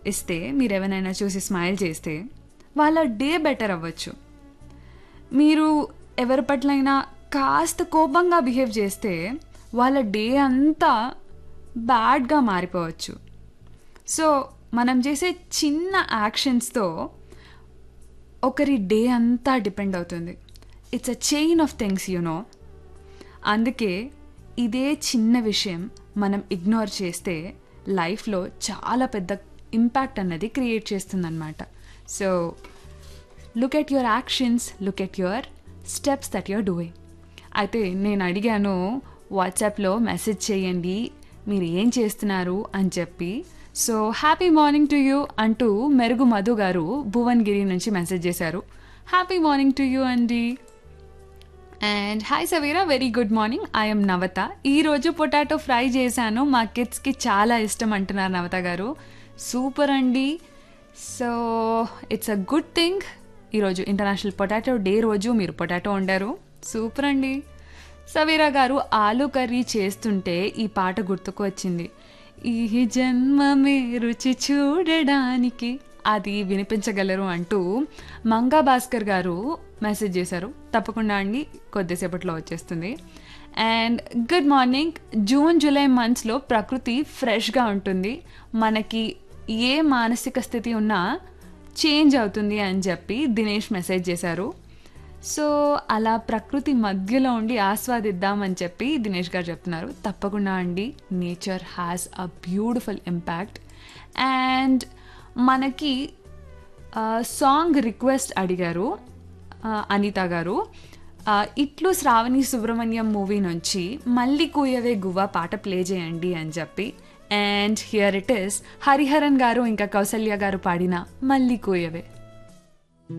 ఇస్తే మీరు ఎవరైనా చూసి స్మైల్ చేస్తే వాళ్ళ డే బెటర్ అవ్వచ్చు మీరు ఎవరి పట్లైనా కాస్త కోపంగా బిహేవ్ చేస్తే వాళ్ళ డే అంతా బ్యాడ్గా మారిపోవచ్చు సో మనం చేసే చిన్న యాక్షన్స్తో ఒకరి డే అంతా డిపెండ్ అవుతుంది it's a chain of things you know అందుకే ఇదే చిన్న విషయం మనం ఇగ్నోర్ చేస్తే లైఫ్లో చాలా పెద్ద ఇంపాక్ట్ అన్నది క్రియేట్ చేస్తుందన్నమాట so look at your actions look at your steps that you're doing అయితే నేను అడిగాను వాట్సాప్లో మెసేజ్ చేయండి మీరు ఏం చేస్తున్నారు అని చెప్పి so happy morning to you అంటూ మెరుగు మధు గారు భువన్గిరి నుంచి మెసేజ్ చేశారు హ్యాపీ మార్నింగ్ టు యూ అండి and hi Saveera very good morning I'm Navatha ఈరోజు పొటాటో ఫ్రై చేశాను మా కిడ్స్కి చాలా ఇష్టం అంటున్నారు నవత గారు సూపర్ అండి so it's a good thing ఈరోజు ఇంటర్నేషనల్ పొటాటో డే రోజు మీరు పొటాటో వండారు సూపర్ అండి సవీరా గారు ఆలు కర్రీ చేస్తుంటే ఈ పాట గుర్తుకు వచ్చింది ఈ జన్మమే రుచి చూడడానికి అది వినిపించగలరు అంటూ మంగా భాస్కర్ గారు మెసేజ్ చేశారు తప్పకుండా అండి కొద్దిసేపట్లో వచ్చేస్తుంది and good morning June July మంత్స్లో ప్రకృతి ఫ్రెష్గా ఉంటుంది మనకి ఏ మానసిక స్థితి ఉన్నా చేంజ్ అవుతుంది అని చెప్పి దినేష్ మెసేజ్ చేశారు సో అలా ప్రకృతి మధ్యలో ఉండి ఆస్వాదిద్దామని చెప్పి దినేష్ గారు చెప్తున్నారు తప్పకుండా అండి nature has a beautiful impact and మనకి సాంగ్ రిక్వెస్ట్ అడిగారు ఆ, అనిత గారు ఆ, ఇట్లు శ్రావణి సుబ్రహ్మణ్యం మూవీ నుంచి మళ్ళీ కూయవే గువ్వ పాట ప్లే చేయండి అని చెప్పి and here it is Hariharan garu ఇంకా కౌసల్య గారు పాడిన మళ్ళీ కూయవే